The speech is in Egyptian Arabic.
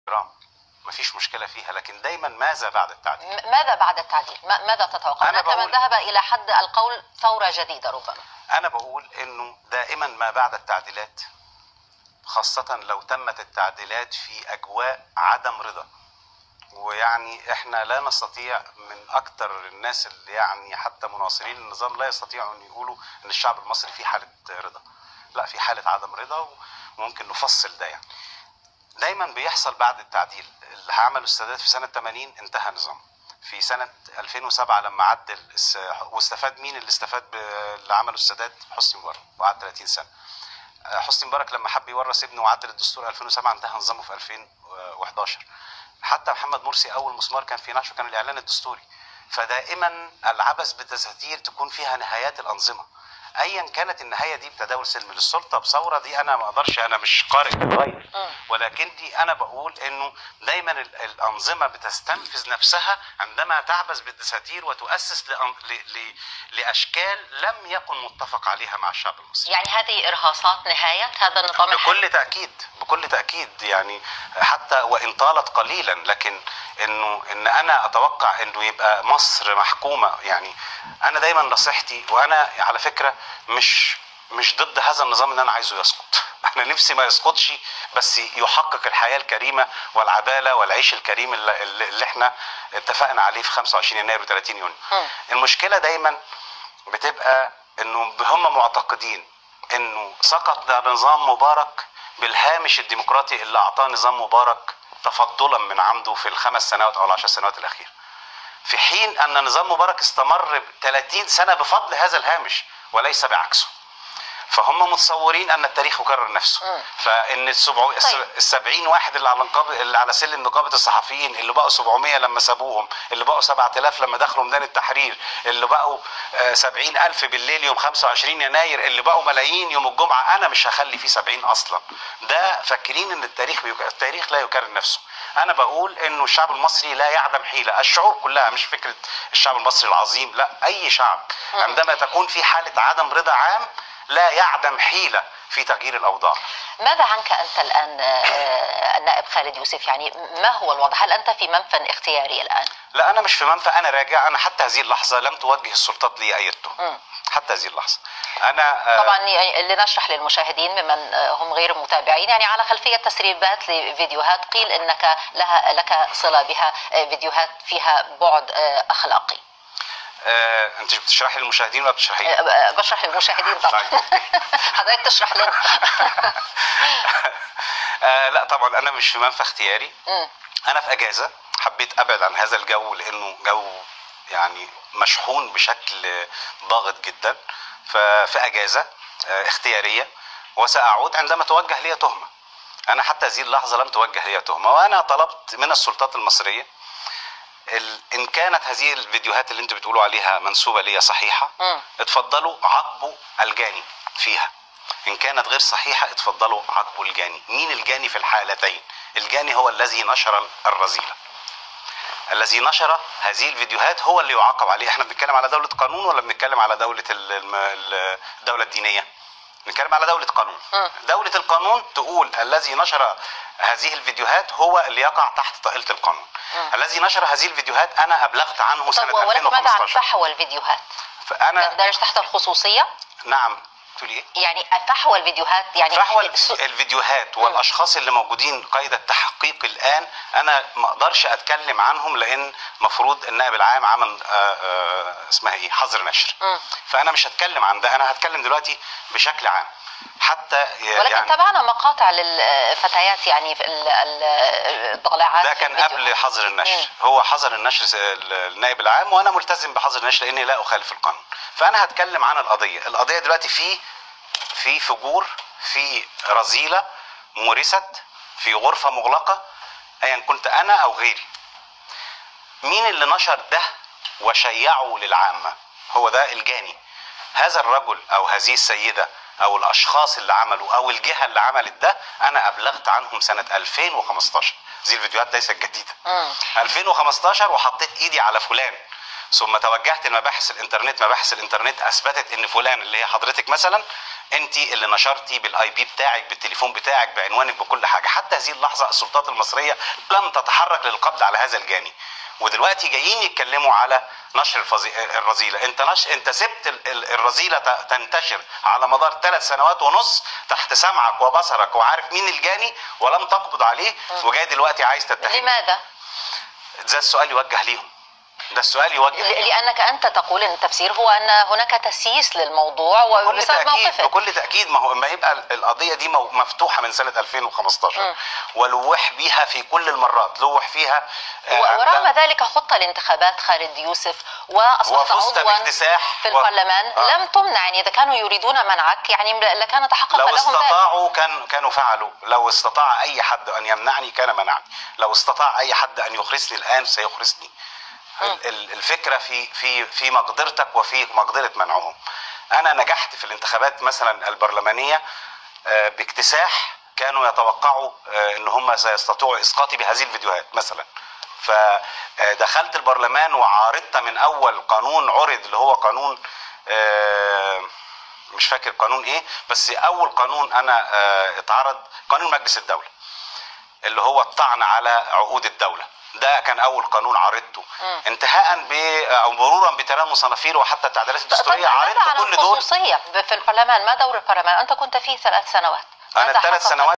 احترام مفيش مشكله فيها لكن دايما ماذا بعد التعديل م- ماذا بعد التعديل ما- ماذا تتوقع أنا هناك من بقول- ذهب الى حد القول ثوره جديده ربما انا بقول انه دائما ما بعد التعديلات خاصة لو تمت التعديلات في اجواء عدم رضا ويعني احنا لا نستطيع من اكتر الناس اللي يعني حتى مناصرين النظام لا يستطيعوا ان يقولوا ان الشعب المصري في حالة رضا لا في حالة عدم رضا وممكن نفصل ده يعني دايما بيحصل بعد التعديل اللي عمله السادات في سنة 80 انتهى نظام في سنة 2007 لما عدل الس- واستفاد مين اللي استفاد باللي عمله السادات حسني مبارك وقعد 30 سنة آه، حسني مبارك لما حب يورث ابنه وعدل الدستور 2007 انتهى نظامه في 2011 حتى محمد مرسي اول مسمار كان في نعشه كان الاعلان الدستوري فدائما العبث بالدساتير تكون فيها نهايات الانظمه ايا كانت النهايه دي بتداول سلمي للسلطه بثوره دي انا ما اقدرش انا مش قارئ غير ولكن دي انا بقول انه دايما ال- الانظمه بتستنفذ نفسها عندما تعبث بالدساتير وتؤسس لأن- ل- ل- لاشكال لم يكن متفق عليها مع الشعب المصري يعني هذه ارهاصات نهايه هذا النظام الحالي بكل تاكيد بكل تاكيد يعني حتى وان طالت قليلا لكن انه ان انا اتوقع انه يبقى مصر محكومه يعني انا دايما نصيحتي وانا على فكره مش مش ضد هذا النظام ان انا عايزه يسقط انا نفسي ما يسقطش بس يحقق الحياه الكريمه والعداله والعيش الكريم اللي, اللي احنا اتفقنا عليه في 25 يناير و30 يونيو مم. المشكله دايما بتبقى انه هم معتقدين انه سقط نظام مبارك بالهامش الديمقراطي اللي اعطاه نظام مبارك تفضلا من عمده في الخمس سنوات او العشر سنوات الاخيره في حين ان نظام مبارك استمر 30 سنه بفضل هذا الهامش وليس بعكسه فهم متصورين ان التاريخ يكرر نفسه مم. فان السبع... طيب. السبعين واحد اللي على نقابه اللي على سلم نقابه الصحفيين اللي بقوا 700 لما سابوهم اللي بقوا 7000 لما دخلوا ميدان التحرير اللي بقوا آه، 70000 بالليل يوم 25 يناير اللي بقوا ملايين يوم الجمعه انا مش هخلي فيه 70 اصلا ده فاكرين ان التاريخ بيك... التاريخ لا يكرر نفسه انا بقول انه الشعب المصري لا يعدم حيله الشعوب كلها مش فكره الشعب المصري العظيم لا اي شعب عندما تكون في حاله عدم رضا عام لا يعدم حيله في تغيير الاوضاع ماذا عنك انت الان آه، النائب خالد يوسف يعني ما هو الوضع هل انت في منفى اختياري الان لا انا مش في منفى انا راجع انا حتى هذه اللحظه لم توجه السلطات لي اي تهم مم. حتى هذه اللحظه انا آه، طبعا يعني لنشرح للمشاهدين ممن آه، هم غير متابعين يعني على خلفيه تسريبات لفيديوهات قيل انك لها لك صله بها آه، فيديوهات فيها بعد آه، اخلاقي آه، انت بتشرحي للمشاهدين ولا بتشرحي لي؟ آه، آه، بشرح للمشاهدين طبعا طيب. حضرتك تشرح لنا آه لا طبعا انا مش في منفى اختياري مم. انا في اجازه حبيت ابعد عن هذا الجو لانه جو يعني مشحون بشكل ضاغط جدا ففي اجازه آه، اختياريه وساعود عندما توجه لي تهمه انا حتى هذه اللحظه لم توجه لي تهمه وانا طلبت من السلطات المصريه ال- ان كانت هذه الفيديوهات اللي انتوا بتقولوا عليها منسوبه لي صحيحه مم. اتفضلوا عاقبوا الجاني فيها ان كانت غير صحيحه اتفضلوا عاقبوا الجاني مين الجاني في الحالتين الجاني هو الذي نشر الرذيله الذي نشر هذه الفيديوهات هو اللي يعاقب عليه احنا بنتكلم على دولة قانون ولا بنتكلم على دولة ال- الم- ال- الدولة الدينية بنتكلم على دولة قانون مم. دولة القانون تقول الذي نشر هذه الفيديوهات هو اللي يقع تحت طائلة القانون الذي نشر هذه الفيديوهات انا ابلغت عنه سنة طيب ولكن ماذا عن 2015 فحوى الفيديوهات فانا تندرج تحت الخصوصيه نعم تقولي ايه يعني فحوى الفيديوهات يعني فحوى الس- الفيديوهات والاشخاص اللي موجودين قيد التحقيق الان انا ما اقدرش اتكلم عنهم لان مفروض النائب العام عمل آه، آه، اسمها ايه حظر نشر مم. فانا مش هتكلم عن ده انا هتكلم دلوقتي بشكل عام حتى ولكن يعني تابعنا مقاطع للفتيات يعني في ال- ال- الضالعات ده في كان الفيديو. قبل حظر النشر مم. هو حظر النشر س- النائب العام وانا ملتزم بحظر النشر لاني لا اخالف القانون فانا هتكلم عن القضيه القضيه دلوقتي في في فجور في رذيله مورست في غرفه مغلقه ايا كنت انا او غيري مين اللي نشر ده وشيعه للعامه هو ده الجاني هذا الرجل او هذه السيده او الاشخاص اللي عملوا او الجهه اللي عملت ده انا ابلغت عنهم سنه 2015 دي الفيديوهات ليست جديده مم. 2015 وحطيت ايدي على فلان ثم توجهت لمباحث الانترنت مباحث الانترنت اثبتت ان فلان اللي هي حضرتك مثلا انت اللي نشرتي بالاي بي بتاعك بالتليفون بتاعك بعنوانك بكل حاجه حتى هذه اللحظه السلطات المصريه لم تتحرك للقبض على هذا الجاني ودلوقتي جايين يتكلموا على نشر الفظي... الرذيله انت نش... انت سبت ال... ال- الرذيله ت- تنتشر على مدار ثلاث سنوات ونص تحت سمعك وبصرك وعارف مين الجاني ولم تقبض عليه وجاي دلوقتي عايز تتهم لماذا؟ ده السؤال يوجه ليهم ده السؤال يوجه ل- ليهم لانك انت تقول ان التفسير هو ان هناك تسييس للموضوع بكل وبسبب تأكيد موقفك بكل تأكيد ما هو ما يبقى القضية دي مو- مفتوحة من سنة 2015 ولوح بيها في كل المرات لوح فيها آه، و- ورغم عندها- ذلك خط الانتخابات خالد يوسف واصبحت وفزت عضوا باكتساح في و- البرلمان آه. لم تمنع يعني اذا كانوا يريدون منعك يعني لكان تحقق لو لهم ذلك استطاعوا كان كانوا فعلوا لو استطاع اي حد ان يمنعني كان منعني لو استطاع اي حد ان يخرسني الان سيخرسني ال- ال- الفكره في في في مقدرتك وفي مقدره منعهم انا نجحت في الانتخابات مثلا البرلمانيه آه، باكتساح كانوا يتوقعوا آه، ان هم سيستطيعوا اسقاطي بهذه الفيديوهات مثلا فدخلت البرلمان وعارضت من اول قانون عرض اللي هو قانون آه، مش فاكر قانون ايه بس اول قانون انا آه، اتعرض قانون مجلس الدوله اللي هو الطعن على عقود الدوله ده كان اول قانون عرضته انتهاء ب او مرورا بتلام صنافير وحتى التعديلات طيب الدستوريه ماذا عرضت عن كل دول الخصوصيه في البرلمان ما دور البرلمان انت كنت فيه ثلاث سنوات انا ماذا الثلاث حقق؟ سنوات